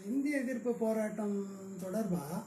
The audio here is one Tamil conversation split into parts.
இந்திய எதிர்ப்பு போராட்டம் தொடர்பாக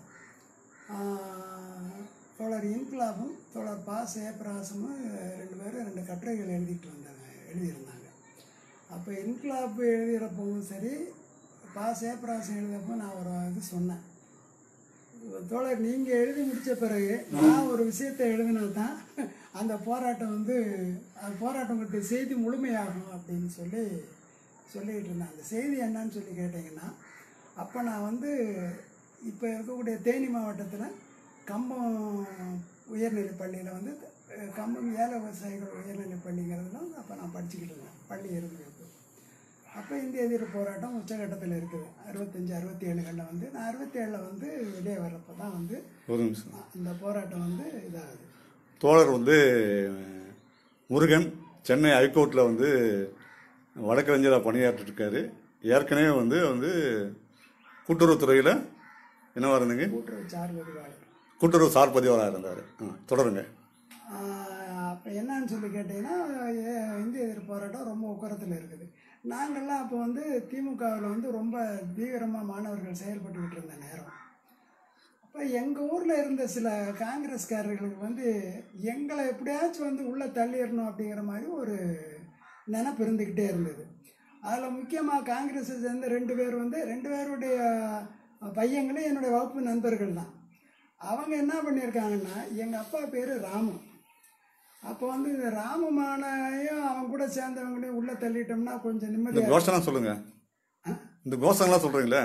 தோழர் இன்குலாபும் தோழர் பா சேப்ராசமும் ரெண்டு பேரும் ரெண்டு கட்டுரைகள் எழுதிட்டு வந்தாங்க எழுதியிருந்தாங்க அப்போ இன்குலாப் எழுதுகிறப்பவும் சரி பா சேப்ராசம் எழுதுறப்போ நான் ஒரு இது சொன்னேன் தோழர் நீங்கள் எழுதி முடித்த பிறகு நான் ஒரு விஷயத்தை எழுதினா தான் அந்த போராட்டம் வந்து அந்த போராட்டம் பற்றிய செய்தி முழுமையாகும் அப்படின்னு சொல்லி சொல்லிக்கிட்டு இருந்தேன் அந்த செய்தி என்னன்னு சொல்லி கேட்டிங்கன்னா அப்போ நான் வந்து இப்போ இருக்கக்கூடிய தேனி மாவட்டத்தில் கம்பம் உயர்நிலைப் பள்ளியில் வந்து அஹ், கம்பம் ஏழை விவசாயிகள் உயர்நிலைப் பள்ளிங்கிறதுலாம் அப்போ நான் படிச்சுக்கிட்டு இருந்தேன் பள்ளி இருந்தது அப்போ இந்திய எதிர்ப்பு போராட்டம் உச்சகட்டத்தில் இருக்குது அறுபத்தஞ்சி அறுபத்தி ஏழுகளில் வந்து நான் அறுபத்தி ஏழில் வந்து வெளியே வர்றப்போ தான் வந்து ஒரு நிமிஷம் அந்த போராட்டம் வந்து இதாகுது தோழர் வந்து முருகன் சென்னை ஹைகோர்ட்டில் வந்து வழக்கறிஞராக பணியாற்றிட்டு இருக்காரு ஏற்கனவே வந்து வந்து கூட்டுறவுத்துறையில் என்னவா இருந்தீங்க கூட்டுறவு சார்பு அதிகாரி கூட்டுறவு சார் பதிவாளராக இருந்தார் ஆ தொடருங்க அப்போ என்னன்னு சொல்லி கேட்டிங்கன்னா ஏ- இந்திய எதிர்ப்பு போராட்டம் ரொம்ப உக்கரத்தில் இருக்குது நாங்கள்லாம் அப்போ வந்து திமுகவில் வந்து ரொம்ப தீவிரமாக மாணவர்கள் செயல்பட்டுக்கிட்டு இருந்த நேரம் அப்போ எங்கள் ஊரில் இருந்த சில காங்கிரஸ்காரர்களுக்கு வந்து எங்களை எப்படியாச்சும் வந்து உள்ளே தள்ளிடணும் அப்படிங்கிற மாதிரி ஒரு நினப்பு இருந்துக்கிட்டே இருந்தது அதில் முக்கியமாக காங்கிரஸை சேர்ந்த ரெண்டு பேர் வந்து ரெண்டு பேருடைய பையங்களும் என்னுடைய வகுப்பு நண்பர்கள் தான் அவங்க என்ன பண்ணியிருக்காங்கன்னா எங்கள் அப்பா பேர் ராமு அப்போ வந்து இந்த ராமமானையும் அவன் கூட சேர்ந்தவங்களையும் உள்ளே தள்ளிட்டோம்னா கொஞ்சம் இந்த நிம்மதியாக கோஷம்லாம் சொல்லுங்க இந்த கோஷங்கள்லாம் சொல்கிறீங்களே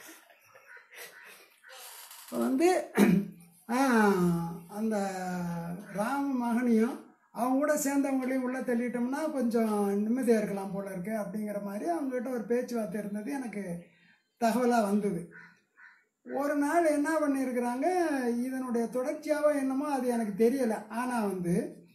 இப்போ வந்து ஆ, அந்த ராம மகனையும் அவங்க கூட சேர்ந்தவங்களையும் உள்ளே தள்ளிட்டோம்னா கொஞ்சம் நிம்மதியாக இருக்கலாம் போல இருக்கு அப்படிங்கிற மாதிரி அவங்ககிட்ட ஒரு பேச்சுவார்த்தை இருந்தது எனக்கு தகவலாக வந்தது ஒரு நாள் என்ன பண்ணியிருக்கிறாங்க இதனுடைய தொடர்ச்சியாவோ என்னமோ அது எனக்கு தெரியலை ஆனால் வந்து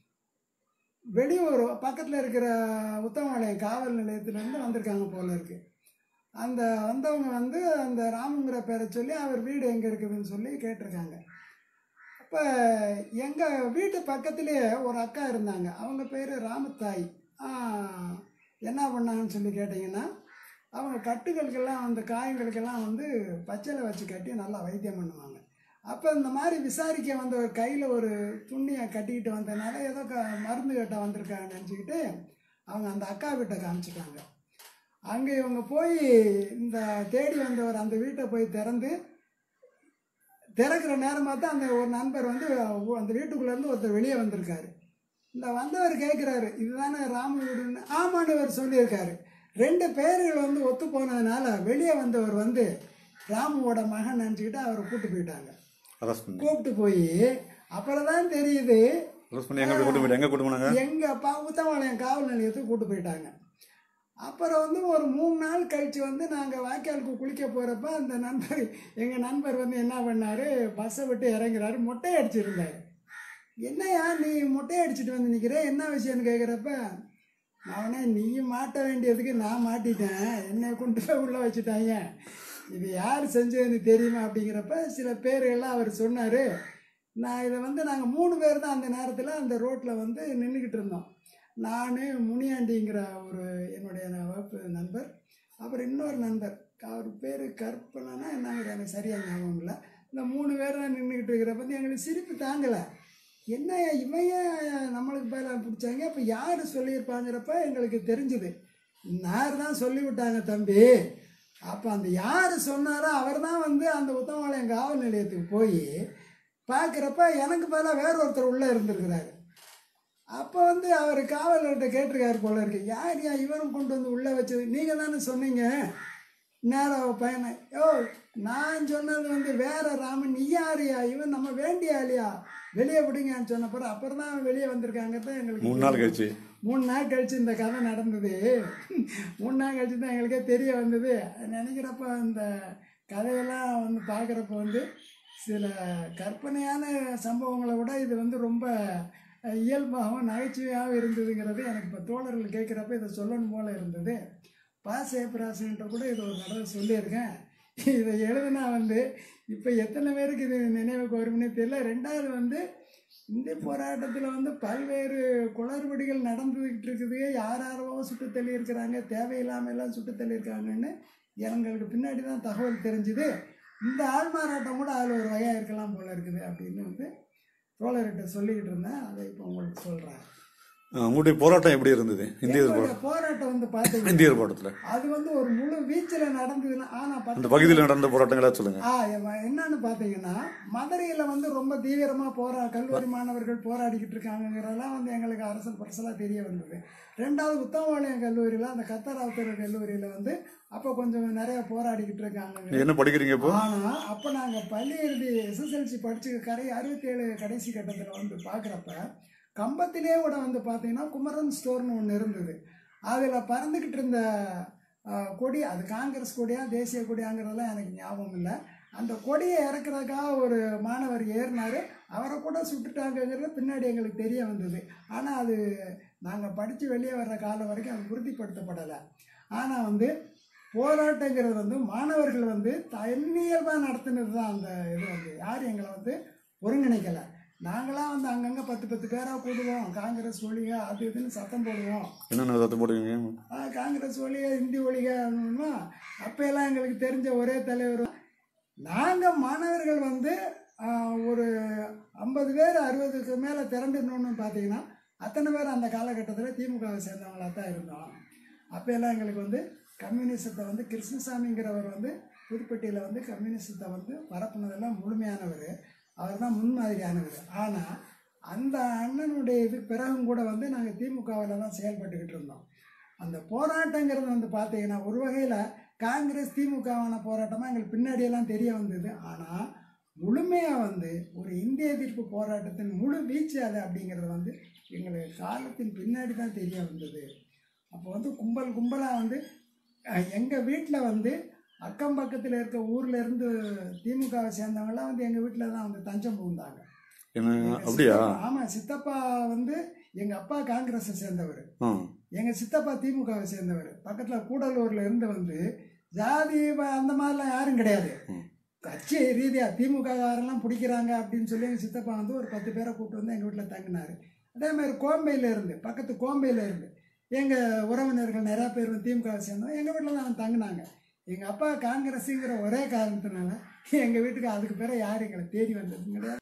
வெளியூர் பக்கத்தில் இருக்கிற உத்தமபாளையம் காவல் நிலையத்திலேருந்து வந்திருக்காங்க போல இருக்கு அந்த வந்தவங்க வந்து அந்த ராமுங்கிற பேரை சொல்லி அவர் வீடு எங்கே இருக்குதுன்னு சொல்லி கேட்டிருக்காங்க அப்போ எங்கள் வீட்டு பக்கத்துலேயே ஒரு அக்கா இருந்தாங்க அவங்க பேர் ராமத்தாய் ஆ, என்ன பண்ணாங்கன்னு சொல்லி கேட்டிங்கன்னா அவங்க கட்டுகளுக்கெல்லாம் அந்த காயங்களுக்கெல்லாம் வந்து பச்சைலை வச்சு கட்டி நல்லா வைத்தியம் பண்ணுவாங்க அப்போ இந்த மாதிரி விசாரிக்க வந்த ஒரு கையில் ஒரு துணியை கட்டிக்கிட்டு வந்ததுனால ஏதோ க மருந்து கட்ட வந்திருக்காங்கன்னு நினச்சிக்கிட்டு அவங்க அந்த அக்கா வீட்டை காமிச்சிட்டாங்க அங்கே இவங்க போய் இந்த தேடி வந்தவர் அந்த வீட்டை போய் திறந்து திறக்கிற நேரமாக தான் அந்த ஒரு நண்பர் வந்து அந்த வீட்டுக்குள்ளேருந்து ஒருத்தர் வெளியே வந்திருக்காரு இந்த வந்தவர் கேட்குறாரு இதுதானே ராம வீடுன்னு ஆமான்னு அவர் சொல்லியிருக்காரு ரெண்டு பேர்கள் வந்து ஒத்து போனதுனால வெளியே வந்தவர் வந்து ராமுவோட மகன் நினச்சிக்கிட்டு அவரை கூட்டு போயிட்டாங்க அரெஸ்ட் பண்ணி கூப்பிட்டு போய் அப்புறம் தான் தெரியுது அரெஸ்ட் பண்ணி எங்கே கூட்டு போயிட்டு எங்கே கூட்டு போனாங்க எங்க அப்பா உத்தமபாளையம் காவல் நிலையத்துக்கு கூட்டு போயிட்டாங்க அப்புறம் வந்து ஒரு மூணு நாள் கழிச்சு வந்து நாங்கள் வாய்க்காலுக்கு குளிக்க போகிறப்ப அந்த நண்பர் எங்கள் நண்பர் வந்து என்ன பண்ணார் பஸ்ஸை விட்டு இறங்குறாரு மொட்டை அடிச்சிருந்தாரு என்னையா நீ மொட்டை அடிச்சிட்டு வந்து நிற்கிற என்ன விஷயம்னு கேட்குறப்ப அவனே நீ மாட்ட வேண்டியதுக்கு நான் மாட்டிட்டேன் என்னை கொண்டு போய் உள்ளே வச்சுட்டாங்க இது யார் செஞ்சதுன்னு தெரியுமா அப்படிங்கிறப்ப சில பேர்கள்லாம் அவர் சொன்னார் நான் இதை வந்து நாங்கள் மூணு பேர் தான் அந்த நேரத்தில் அந்த ரோட்டில் வந்து நின்றுக்கிட்டு இருந்தோம் நான் முனியாண்டிங்கிற ஒரு என்னுடைய வகுப்பு நண்பர் அப்புறம் இன்னொரு நண்பர் அவர் பேர் கற்பனைனா என்னங்கிற எனக்கு சரியாக ஞாபகம் இல்லை இந்த மூணு பேர் தான் நின்றுக்கிட்டு இருக்கிறப்ப வந்து எங்களுக்கு சிரிப்பு தாங்கலை என்ன இவன் ஏன் நம்மளுக்கு பேர பிடிச்சாங்க அப்போ யார் சொல்லியிருப்பாங்கிறப்ப எங்களுக்கு தெரிஞ்சுது யார் தான் சொல்லிவிட்டாங்க தம்பி அப்போ அந்த யார் சொன்னாரோ அவர் தான் வந்து அந்த உத்தமபாளையம் காவல் நிலையத்துக்கு போய் பார்க்குறப்ப எனக்கு பதிலாக வேற ஒருத்தர் உள்ளே இருந்திருக்கிறாரு அப்போ வந்து அவர் காவலர்கிட்ட கேட்டிருக்காரு போல இருக்கு யார் யா இவரும் கொண்டு வந்து உள்ளே வச்சது நீங்கள் தானே சொன்னீங்க நேரம் பையனை யோ நான் சொன்னது வந்து வேற ராமன் நீ யாருயா இவன் நம்ம வேண்டிய ஆளியா வெளியே விடுங்கன்னு சொன்ன பிறகு அப்புறம் தான் அவன் வெளியே வந்திருக்காங்க தான் எங்களுக்கு மூணு நாள் கழிச்சு மூணு நாள் கழிச்சு இந்த கதை நடந்தது மூணு நாள் கழிச்சு தான் எங்களுக்கே தெரிய வந்தது நினைக்கிறப்ப அந்த கதையெல்லாம் வந்து பார்க்குறப்ப வந்து சில கற்பனையான சம்பவங்களை விட இது வந்து ரொம்ப அஹ், இயல்பாகவும் நகைச்சுவையாகவும் இருந்ததுங்கிறது எனக்கு இப்போ தோழர்கள் கேட்குறப்ப இதை சொல்லணும் போல இருந்தது பாசேப்ராசின்ற கூட இது ஒரு தடவை சொல்லியிருக்கேன் இதை எழுதுனா வந்து இப்போ எத்தனை பேருக்கு இது நினைவுக்கு வரும்னே தெரியல ரெண்டாவது வந்து இந்த போராட்டத்தில் வந்து பல்வேறு குளறுபடிகள் நடந்துக்கிட்டு இருக்குது யார் யாரோ சுட்டு தள்ளி இருக்கிறாங்க தேவையில்லாமல் எல்லாம் சுட்டு தள்ளி இருக்காங்கன்னு எங்களுக்கு பின்னாடி தான் தகவல் தெரிஞ்சுது இந்த ஆள் மாறாட்டம் கூட அதில் ஒரு வகையாக இருக்கலாம் போல இருக்குது அப்படின்னு வந்து தோழர்கிட்ட சொல்லிக்கிட்டு இருந்தேன் அதை இப்போ உங்களுக்கு சொல்கிறேன் ஆ, உங்களுடைய போராட்டம் எப்படி இருந்தது இந்திய எங்களுடைய போராட்டம் வந்து பார்த்தீங்கன்னா இந்திய போராட்டத்தில் அது வந்து ஒரு முழு வீச்சில் நடந்ததுன்னா ஆனால் அந்த பத்து பகுதியில் நடந்த போராட்டங்களா சொல்லுங்க ஆ எவ- என்னன்னு பார்த்தீங்கன்னா மதுரையில் வந்து ரொம்ப தீவிரமாக போரா கல்லூரி மாணவர்கள் போராடிக்கிட்டு இருக்காங்கங்கிறதெல்லாம் வந்து எங்களுக்கு அரசல் பரசலாக தெரிய வந்தது ரெண்டாவது உத்தமபாளையம் கல்லூரியில் அந்த கத்தராவுத்தர் கல்லூரியில் வந்து அப்போ கொஞ்சம் நிறைய போராடிக்கிட்டு இருக்காங்க நீங்க என்ன படிக்கிறீங்க இப்போ ஆனால் அப்போ நாங்கள் பள்ளி எழுதி எஸ்எஸ்எல்சி படிச்சு கரை அறுபத்தேழு கடைசி கட்டத்தில் வந்து பார்க்குறப்ப கம்பத்திலே கூட வந்து பார்த்தீங்கன்னா குமரன் ஸ்டோர்னு ஒன்று இருந்தது அதில் பறந்துக்கிட்டு இருந்த ஆ, கொடி அது காங்கிரஸ் கொடியா தேசிய கொடியாங்கிறதெல்லாம் எனக்கு ஞாபகம் இல்லை அந்த கொடியை இறக்குறதுக்காக ஒரு மாணவர் ஏறினார் அவரை கூட சுட்டுட்டாங்கங்கிறது பின்னாடி எங்களுக்கு தெரிய வந்தது ஆனால் அது நாங்கள் படித்து வெளியே வர்ற காலம் வரைக்கும் அது உறுதிப்படுத்தப்படலை ஆனால் வந்து போராட்டங்கிறது வந்து மாணவர்கள் வந்து தன்னியல்பாக நடத்துனது தான் அந்த இது வந்து யார் எங்களை வந்து ஒருங்கிணைக்கலை நாங்களாம் வந்து அங்கங்கே பத்து பத்து பேராக கூடுவோம் காங்கிரஸ் ஒழிக அது இதுன்னு சத்தம் போடுவோம் என்னென்ன சத்தம் போடுவீங்க ஆ, காங்கிரஸ் ஒழிக இந்தி ஒழிக அப்போ எல்லாம் எங்களுக்கு தெரிஞ்ச ஒரே தலைவர் நாங்கள் மாணவர்கள் வந்து ஆ, ஒரு ஐம்பது பேர் அறுபதுக்கு மேலே திரண்டுனோன்னு பார்த்தீங்கன்னா அத்தனை பேர் அந்த காலகட்டத்தில் திமுகவை சேர்ந்தவங்களாக தான் இருந்தோம் அப்போ எல்லாம் எங்களுக்கு வந்து கம்யூனிசத்தை வந்து கிருஷ்ணசாமிங்கிறவர் வந்து புதுப்பட்டியில் வந்து கம்யூனிசத்தை வந்து பரப்புனதெல்லாம் முழுமையானவர் அவர் தான் முன்மாதிரியானவர் ஆனால் அந்த அண்ணனுடைய இது பிறகும் கூட வந்து நாங்கள் திமுகவில் தான் செயல்பட்டுக்கிட்டு இருந்தோம் அந்த போராட்டங்கிறது வந்து பார்த்தீங்கன்னா ஒரு வகையில் காங்கிரஸ் திமுகவான போராட்டமாக எங்களுக்கு பின்னாடியெல்லாம் தெரிய வந்தது ஆனால் முழுமையாக வந்து ஒரு இந்திய எதிர்ப்பு போராட்டத்தின் முழு வீச்சு அது அப்படிங்கிறது வந்து எங்களுக்கு காலத்தின் பின்னாடி தான் தெரிய வந்தது அப்போ வந்து கும்பல் கும்பலாக வந்து எங்கள் வீட்டில் வந்து அக்கம் பக்கத்தில் இருக்க ஊர்ல இருந்து திமுகவை சேர்ந்தவங்கலாம் வந்து எங்கள் வீட்டில் தான் வந்து தஞ்சம் புகுந்தாங்க என்ன அப்படியா ஆமாம் சித்தப்பா வந்து எங்கள் அப்பா காங்கிரஸை சேர்ந்தவர் ஆ எங்கள் சித்தப்பா திமுகவை சேர்ந்தவர் பக்கத்தில் கூடலூரில் இருந்து வந்து ஜாதி ப- அந்த மாதிரிலாம் யாரும் கிடையாது கட்சி ரீதியாக திமுக காரெல்லாம் பிடிக்கிறாங்க அப்படின்னு சொல்லி எங்கள் சித்தப்பா வந்து ஒரு பத்து பேரை கூப்பிட்டு வந்து எங்கள் வீட்டில் தங்கினார் அதே மாதிரி கோம்பையில் இருந்து பக்கத்து கோம்பையில் இருந்து எங்கள் உறவினர்கள் நிறையா பேர் வந்து திமுகவை சேர்ந்தோம் எங்கள் வீட்டில் தான் தங்கினாங்க எங்கள் அப்பா காங்கிரஸுங்கிற ஒரே காரணத்தினால எங்கள் வீட்டுக்கு அதுக்கு பிறகு யாரும் எங்களை தேடி வந்தது கிடையாது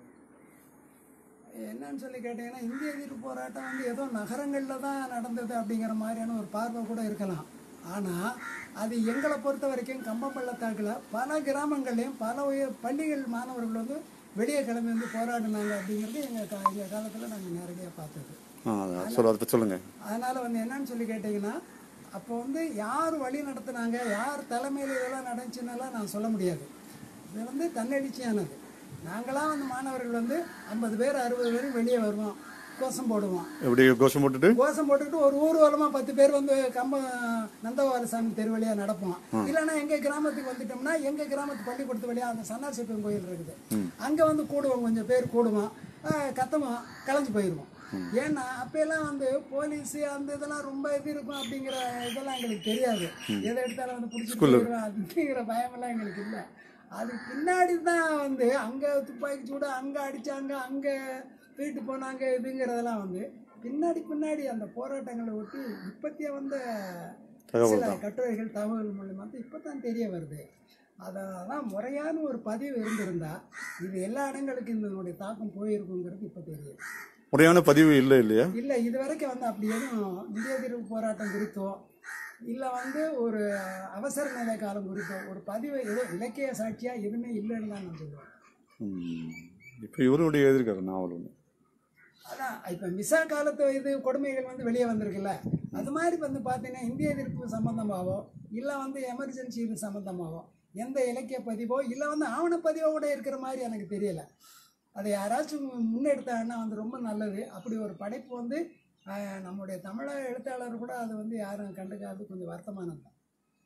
என்னன்னு சொல்லி கேட்டிங்கன்னா இந்திய எதிர்ப்பு போராட்டம் வந்து ஏதோ நகரங்களில் தான் நடந்தது அப்படிங்கிற மாதிரியான ஒரு பார்வை கூட இருக்கலாம் ஆனால் அது எங்களை பொறுத்த வரைக்கும் கம்பம் பள்ளத்தாக்கில் பல கிராமங்கள்லையும் பல உய- பள்ளிகள் மாணவர்கள் வந்து வெளியே கிளம்பி வந்து போராடினாங்க அப்படிங்கிறது எங்கள் கா எங்கள் காலத்தில் நாங்கள் நேரடியாக பார்த்தது ஆ அதான் சொல்ல அதை சொல்லுங்க அதனால் வந்து என்னன்னு சொல்லி கேட்டிங்கன்னா அப்போ வந்து யார் வழி நடத்துனாங்க யார் தலைமையில் இதெல்லாம் நடந்துச்சுன்னெல்லாம் நான் சொல்ல முடியாது இது வந்து தன்னெழுச்சியானது நாங்களாம் வந்து மாணவர்கள் வந்து ஐம்பது பேர் அறுபது பேர் வெளியே வருவோம் கோஷம் போடுவோம் எப்படி கோஷம் போட்டுட்டு கோஷம் போட்டுக்கிட்டு ஒரு ஊர்வலமாக பத்து பேர் வந்து கம்ப நந்தகோபாலசாமி தெரு வழியாக நடப்போம் இல்லைன்னா எங்கள் கிராமத்துக்கு வந்துட்டோம்னா எங்கள் கிராமத்து பள்ளிக்கூடத்து வழியாக அந்த சன்னார் சிப்பன் கோயில் இருக்குது அங்கே வந்து கூடுவோம் கொஞ்சம் பேர் கூடுவோம் ஆஹ் கத்துவோம் கலைஞ்சு போயிடுவோம் ஏன்னா அப்பெல்லாம் வந்து போலீஸ் அந்த இதெல்லாம் ரொம்ப இது இருக்கும் அப்படிங்கிற இதெல்லாம் எங்களுக்கு தெரியாது எதை எடுத்தாலும் வந்து பிடிச்சிட்டு போயிடுவேன் அப்படிங்கிற பயமெல்லாம் எங்களுக்கு இல்லை அதுக்கு பின்னாடி தான் வந்து அங்கே துப்பாக்கி சூடு அங்கே அடித்தாங்க அங்கே தூக்கிட்டு போனாங்க இதுங்கிறதெல்லாம் வந்து பின்னாடி பின்னாடி அந்த போராட்டங்களை ஒட்டி இப்பத்திய வந்த தகவல் சில கட்டுரைகள் தகவல் மூலியமா தான் இப்போ தான் தெரிய வருது அதெல்லாம் முறையான ஒரு பதிவு இருந்திருந்தா இது எல்லா இடங்களுக்கும் இதனுடைய தாக்கம் போயிருக்குங்கிறது இப்போ தெரியுது முறையான பதிவு இல்லை இல்லையா இல்லை இது வரைக்கும் வந்து அப்படி எதுவும் இந்திய எதிர்ப்பு போராட்டம் குறித்தோ இல்லை வந்து ஒரு அவசர நிலை காலம் குறித்தோ ஒரு பதிவு ஏதோ இலக்கிய சாட்சியாக எதுவுமே இல்லைன்னு தான் நான் சொல்லுவேன் இப்போ இவருடைய எழுதியிருக்காரு நாவல் ஒன்று அதான் இப்போ மிசா காலத்து இது கொடுமைகள் வந்து வெளியே வந்திருக்குல்ல அது மாதிரி வந்து பார்த்தீங்கன்னா இந்திய எதிர்ப்பு சம்மந்தமாகவோ இல்லை வந்து எமர்ஜென்சி இது சம்மந்தமாகவோ எந்த இலக்கிய பதிவோ இல்லை வந்து ஆவணப்பதிவோ கூட இருக்கிற மாதிரி எனக்கு தெரியல அதை யாராச்சும் முன்னெடுத்தாங்கன்னா வந்து ரொம்ப நல்லது அப்படி ஒரு படைப்பு வந்து ஆஹ், நம்முடைய தமிழக எழுத்தாளர் கூட அது வந்து யாரும் கண்டுக்காது கொஞ்சம் வருத்தமானது தான்.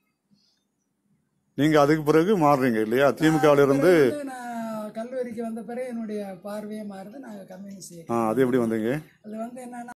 நீங்க அதுக்கு பிறகு மாறுறீங்க இல்லையா திமுகவில் இருந்து பிறகு வந்து நான் கல்லூரிக்கு வந்த பிறகு என்னுடைய பார்வையே மாறுது நாங்கள் கம்யூனிஸ்ட் ஆ அது எப்படி வந்தீங்க அது வந்து என்னன்னா